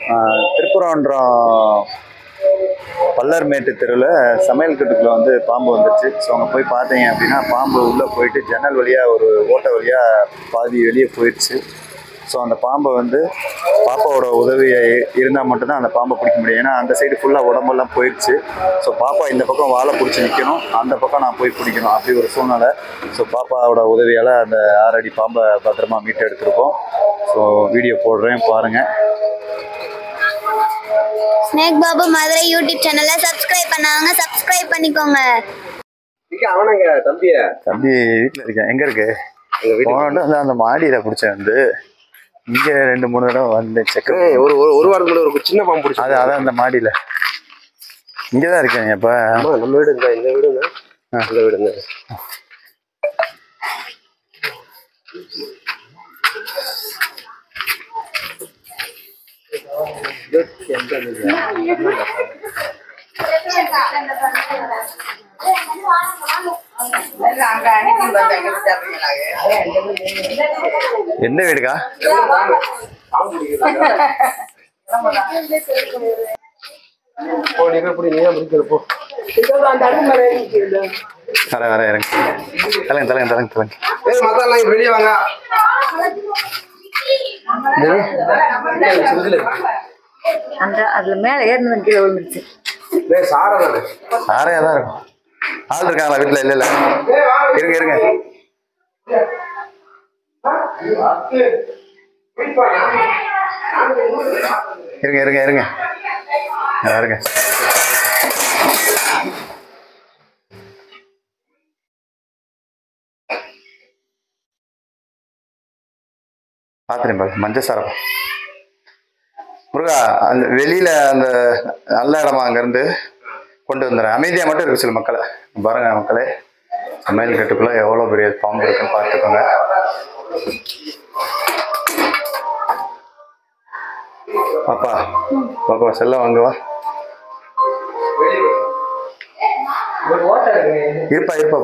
ஆஹ் திருப்பரங்குன்றம் பல்லர்மேட்டு தெருவில் சமையல் கட்டுக்குள்ள வந்து பாம்பு வந்துருச்சு ஸோ அங்கே போய் பார்த்தீங்க அப்படின்னா பாம்பு உள்ளே போயிட்டு ஜன்னல் வழியாக ஒரு ஓட்டை வழியாக பாதி வெளியே போயிடுச்சு ஸோ அந்த பாம்பை வந்து பாப்பாவோட உதவி இருந்தால் மட்டும்தான் அந்த பாம்பை பிடிக்க முடியும் ஏன்னா அந்த சைடு ஃபுல்லாக உடம்பெல்லாம் போயிடுச்சு ஸோ பாப்பா இந்த பக்கம் வாழை பிடிச்சி நிற்கணும் அந்த பக்கம் நான் போய் பிடிக்கணும் அப்படி ஒரு சூழ்நிலை ஸோ பாப்பாவோட உதவியால் அந்த ஆறடி பாம்பை பத்திரமா மீட்டு எடுத்திருக்கோம் ஸோ வீடியோ போடுறேன் பாருங்கள் ஸ்னேக் பாபு மதுரை யூடியூப் சேனலை சப்ஸ்கிரைப் பண்ணாங்க சப்ஸ்கிரைப் பண்ணிக்கோங்க இங்க அவனுங்க தம்பிய தம்பி வீட்டில் இருக்கேன் எங்கே இருக்கு எங்க வீட்டுக்கு போன வந்து அந்த மாடியில் பிடிச்சேன் வந்து இங்கே ரெண்டு மூணு தடவை வந்து செக் ஏய், ஒரு ஒரு ஒரு வாரத்துக்கு முன்னாடி ஒரு சின்ன பாம்பு பிடிச்சி அது அதான் அந்த மாடியில் இங்கே தான் இருக்கேன் இப்போ ஆமா நம்ம வீடு இருந்தா இந்த வீடு இருந்தா இந்த வீடு இருந்தா எந்த வீடுக்கா போ நீ போய் பிடி நீ தான் பிடிக்கிற போ வர வர இறங்க தலைங்க தலைங்க தலைங்க தலைங்க ஏய் மத்த எல்லாம் வெளியே வாங்க சிங்கிள் அந்த அதுல மேல ஏறினது கீழே விழுந்துருச்சு டேய் சாரா தானே ஆறையாக தான் இருக்கும் ஆள் இருக்காங்களா வீட்டில் இல்லை இல்லை இருங்க இருங்க இருங்க இருங்க இருங்க ஆ, இருங்க பார்த்துறேன் பாரு மஞ்சள் சாரம் முருகா அந்த வெளியில அந்த நல்ல இடமா அங்கேருந்து கொண்டு வந்துடுறேன் அமைதியாக மட்டும் இருக்கு சில மக்களை பாருங்க மக்களே சமையல் கட்டுக்குள்ள எவ்வளோ பெரிய பாம்பு இருக்குன்னு பார்த்துக்கோங்க பாப்பா பாப்பா செல்லம் வாங்க வா இருப்பா இருப்பா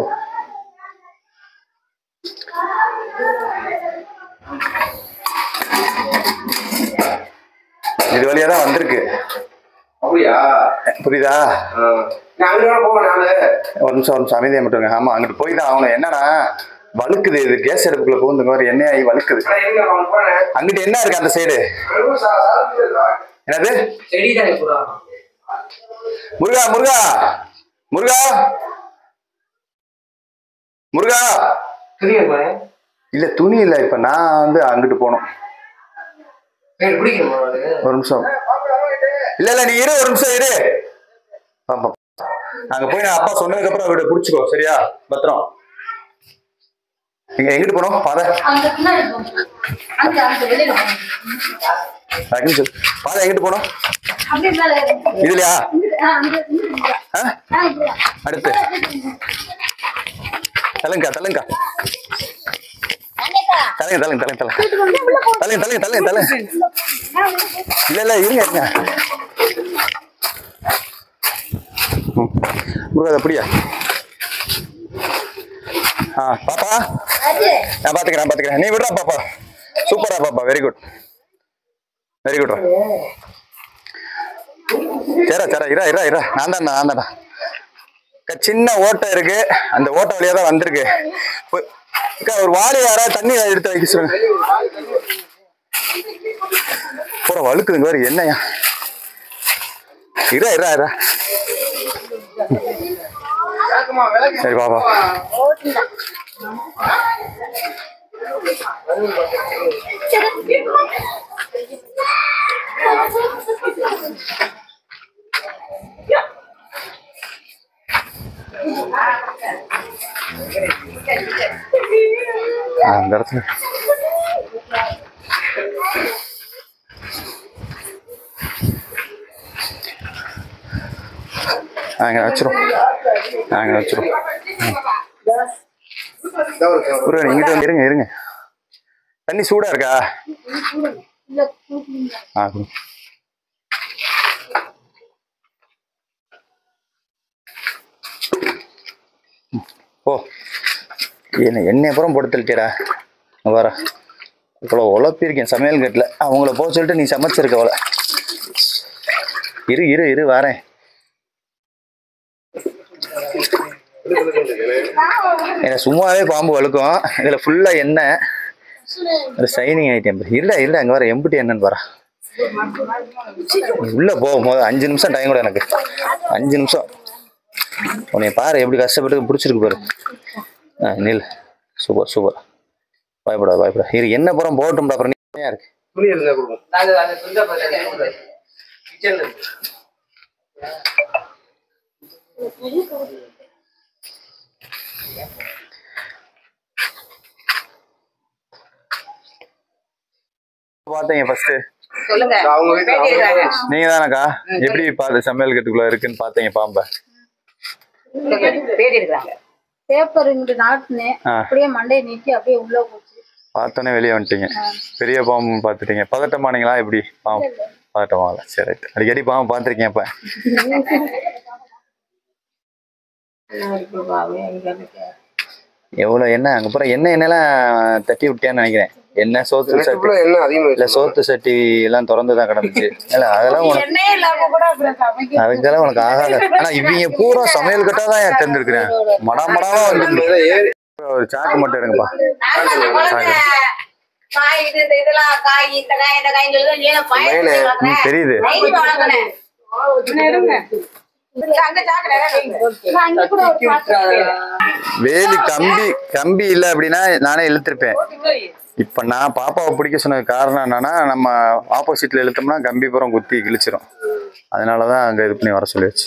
இது வழியா தான் வந்திருக்கு அப்படியா புரியுதா ஆ. நான் அங்க வேணா போவேன் நானு ஒரு நிமிஷம் ஒரு நிமிஷம் அமைதியாக மட்டும் இருங்க. ஆமா அங்கிட்டு போய் தான் ஆகணும் என்னன்னா வழுக்குது இது கேஸ் அடுப்புக்குள்ள போகுதுங்க மாதிரி எண்ணெய் ஆகி வழுக்குது ஆனா எங்க அவன் போறேன் அங்கிட்டு என்ன இருக்கு அந்த சைடு அங்க சா- சாரத்துல இருக்கா? என்னது செடி தானே புறா முருகா முருகா முருகா முருகா தெரியும் பாரு இல்ல துணி இல்ல இப்ப நான் வந்து அங்கிட்டு போகணும் ஏய் பிடிக்கணுமா உனக்கு? ஒரு நிமிஷம் இல்ல இல்ல நீ இரு ஒரு நிமிஷம் இரு ஆமா அங்க போய் நான் அப்பா சொன்னதுக்கு அப்புறம் அவட புடிச்சுக்கோ சரியா பத்திரம் நீங்க எங்கிட்டு போனோம் பாதை அங்க பின்னாடி போ. அங்க அங்க வெளியில போ. டக்குன்னு சொல்லு பாதை எங்கிட்டு போனோம் அப்படியே மேல ஏறு. இதுலயா இங்கிட்டு, ஆ, அங்க, இங்கிட்டு, இங்கிட்டு. ஆ? ஆ, இப்படியா. அடுத்து தலங்கா தலங்கா தலைங்க தலைங்க தலைங்க தலைங்க தலைங்க தலைங்க தலைங்க தலைங்க இல்ல இல்ல இருங்க இருங்க ம். முருகா அப்படியா ஆ பாப்பா நான் பாத்துக்கிறேன் நான் பாத்துக்கிறேன் நீ விடுறா பாப்பா சூப்பரா பாப்பா வெரி குட் வெரி குட் சரா சரா இரா இரா இரா நான் தான் நான் தான்டா அக்கா, சின்ன ஓட்டை இருக்கு அந்த ஓட்டை வழியா தான் வந்திருக்கு போய்- அக்கா, ஒரு வாளி யாராவது தண்ணி எடுத்து வைக்க சொல்லுங்க போற வழுக்குதுங்க வேறு என்னையா இரா இரா இரா சரி பாப்பா ஆ, அந்த இடத்துல அங்கே வச்சிரும் அங்கே வச்சிரும் ஒரு இங்கிட்ட வந்து இருங்க இருங்க தண்ணி சூடா இருக்கா ஆ கொடுங்க. ஓ என்ன எண்ணெய் அப்புறம் போட்டு தள்ளிட்டேடா வர இவ்வளோ உழப்பிருக்கேன் சமையல் கட்டில் அவங்கள போக சொல்லிட்டு நீ சமைச்சிருக்க அவளை இரு இரு இரு வரேன் எனக்கு சும்மாவே பாம்பு வழுக்கும் இதுல ஃபுல்லா எண்ணெய் ஒரு ஷைனிங் ஐட்டம் இல்ல இல்ல அங்க வர எம்புட்டி என்னன்னு வர உள்ள போ போது அஞ்சு நிமிஷம் டைம் கூட எனக்கு அஞ்சு நிமிஷம் உன்னை பாரு எப்படி கஷ்டப்பட்டு பிடிச்சிருக்கு பாரு ஆ நில் சூப்பர் சூப்பர் பயப்படாத பயப்படாத இரு என்ன புறம் போகட்டும்டா அப்புறம் நீ இருக்கு துணி இருந்தா கொடுக்கும் பார்த்தீங்க ஃபர்ஸ்ட் சொல்லுங்க அவங்க வீட்டுல பேட்டி எடுக்கிறாங்க. நீங்க தானக்கா எப்படி பார்த்து சமையல் கட்டுக்குள்ள இருக்குன்னு பார்த்தீங்க பாம்பை சொல்லுங்க. பேட்டி எடுக்கிறாங்க பேப்பர் இங்கிட்டு நாட்டுனேன் ஆ. அப்படியே மண்டையை நீக்கி அப்படியே உள்ள போச்சு பார்த்தோன்னே வெளியே வந்துட்டீங்க பெரிய பாம்பு பார்த்துட்டீங்க பதட்டமானீங்களா எப்படி பாம்பு பதட்டமாகல சரி ரைட் அடிக்கடி பாம்பு பார்த்துருக்கீங்க அப்ப எவ்வளோ என்ன அங்கே அப்புறம் என்ன என்னெல்லாம் தட்டி விட்டியான்னு நினைக்கிறேன் என்ன சோத்து சட்டி எனக்குள்ள என்ன அதிகமா இல்ல சோத்து சட்டி எல்லாம் திறந்து தான் கிடந்துச்சு இல்ல அதெல்லாம் உனக்கு எண்ணெயே இல்லாம கூட அப்புறம் சமைக்க அதுக்கெல்லாம் உனக்கு ஆகாது ஆனா இவங்க பூரா சமையல் கட்டா தான் ஏன் தெரிஞ்சிருக்கிறேன் மடா மடாவா வந்து ஒரு சாக்கு மட்டும் எடுங்கப்பா சாக்கு காய் இது இந்த இதெல்லாம் காய் இந்த காய் இந்த காய் சொல்லி ஏன் பயிர் மேலே. ம், தெரியுது அங்க சாக்கடை வைங்க. அங்க கூட ஒரு பாத்திரம் வேலி கம்பி கம்பி இல்ல அப்படின்னா நானே இழுத்திருப்பேன் இப்ப நான் பாப்பாவை பிடிக்க சொன்னது காரணம் என்னன்னா நம்ம ஆப்போசிட்ல இழுத்தோம்னா கம்பி புறம் குத்தி கிழிச்சிரும் அதனாலதான் அங்க இது பண்ணி வர சொல்லியாச்சு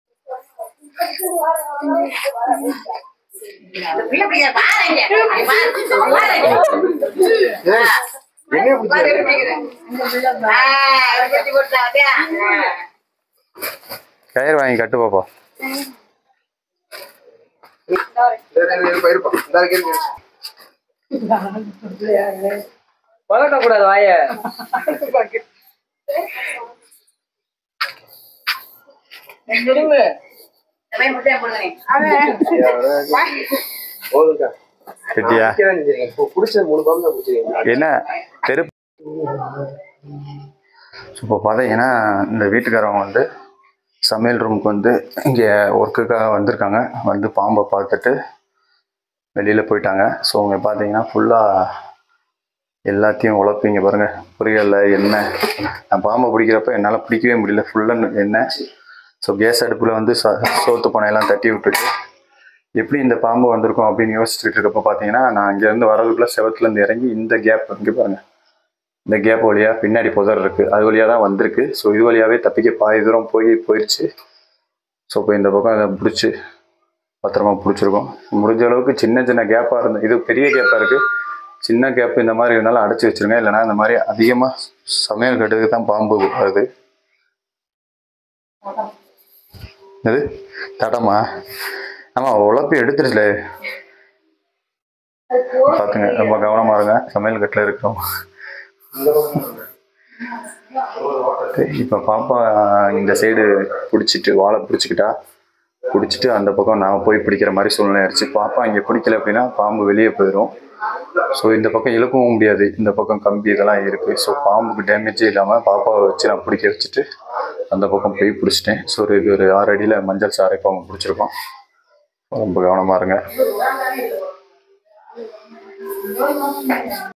பிள்ளை பிள்ளைங்க பாருங்க. அப்படி பாரு. பாருங்க. என்ன பாரு, பிடிச்சது எப்படி ஆ, வெட்டி போட்டுலாம் அப்படியா? கயிறு வாங்கி கட்டு பாப்பா போயிருப்பான் இந்த இருக்கு பழக்கக்கூடாது வாய இந்த மாதிரி முட்டையை போடுங்க. போதுக்கா கட்டியா பிடிச்சது மூணு பாம்பு தான் பிடிச்சிருக்கீங்க என்ன தெரு இப்போ பார்த்தீங்கன்னா இந்த வீட்டுக்காரவங்க வந்து சமையல் ரூமுக்கு வந்து இங்கே ஒர்க்குக்காக வந்திருக்காங்க வந்து பாம்பை பார்த்துட்டு வெளியில் போயிட்டாங்க ஸோ அவங்க பார்த்தீங்கன்னா ஃபுல்லாக எல்லாத்தையும் உழப்பிங்க பாருங்கள் பொரியல்ல எண்ணெய் நான் பாம்பை பிடிக்கிறப்ப என்னால் பிடிக்கவே முடியல ஃபுல்லாக எண்ணெய் ஸோ கேஸ் அடுப்பில் வந்து ச சோத்து பானையெல்லாம் தட்டி விட்டுட்டு எப்படி இந்த பாம்பு வந்திருக்கும் அப்படின்னு யோசிச்சுட்டு இருக்கப்போ பார்த்தீங்கன்னா நான் இங்கேருந்து வரதுக்குள்ள செவத்துலேருந்து இறங்கி இந்த கேப் இங்கே பாருங்கள் இந்த கேப் வழியாக பின்னாடி புதர் இருக்குது அது வழியாக தான் வந்திருக்கு ஸோ இது வழியாகவே தப்பிக்க பாதி தூரம் போய் போயிடுச்சு ஸோ இப்போ இந்த பக்கம் அதை பிடிச்சி பத்திரமா பிடிச்சிருக்கோம் முடிஞ்ச அளவுக்கு சின்ன சின்ன கேப்பாக இருந்து இது பெரிய கேப்பாக இருக்குது சின்ன கேப் இந்த மாதிரி இருந்தாலும் அடைச்சி வச்சிருங்க இல்லைன்னா இந்த மாதிரி அதிகமாக சமையல் கட்டுக்கு தான் பாம்பு வருது இது தடமா ஆமாம் உழப்பி எடுத்துருச்சுல பார்த்துங்க ரொம்ப கவனமாக இருங்க சமையல் கட்டில் இருக்கிறோம் இப்போ பாப்பா இந்த சைடு பிடிச்சிட்டு வாழை பிடிச்சிக்கிட்டா பிடிச்சிட்டு அந்த பக்கம் நான் போய் பிடிக்கிற மாதிரி சூழ்நிலை ஆயிடுச்சு பாப்பா இங்கே பிடிக்கல அப்படின்னா பாம்பு வெளியே போயிடும் ஸோ இந்த பக்கம் இழுக்கவும் முடியாது இந்த பக்கம் கம்பி இதெல்லாம் இருக்குது ஸோ பாம்புக்கு டேமேஜே இல்லாமல் பாப்பாவை வச்சு நான் பிடிக்க வச்சுட்டு அந்த பக்கம் போய் பிடிச்சிட்டேன் ஸோ ஒரு இது ஒரு ஆறு அடியில் மஞ்சள் சாறை பாம்பு பிடிச்சிருக்கோம் ரொம்ப கவனமாக இருங்க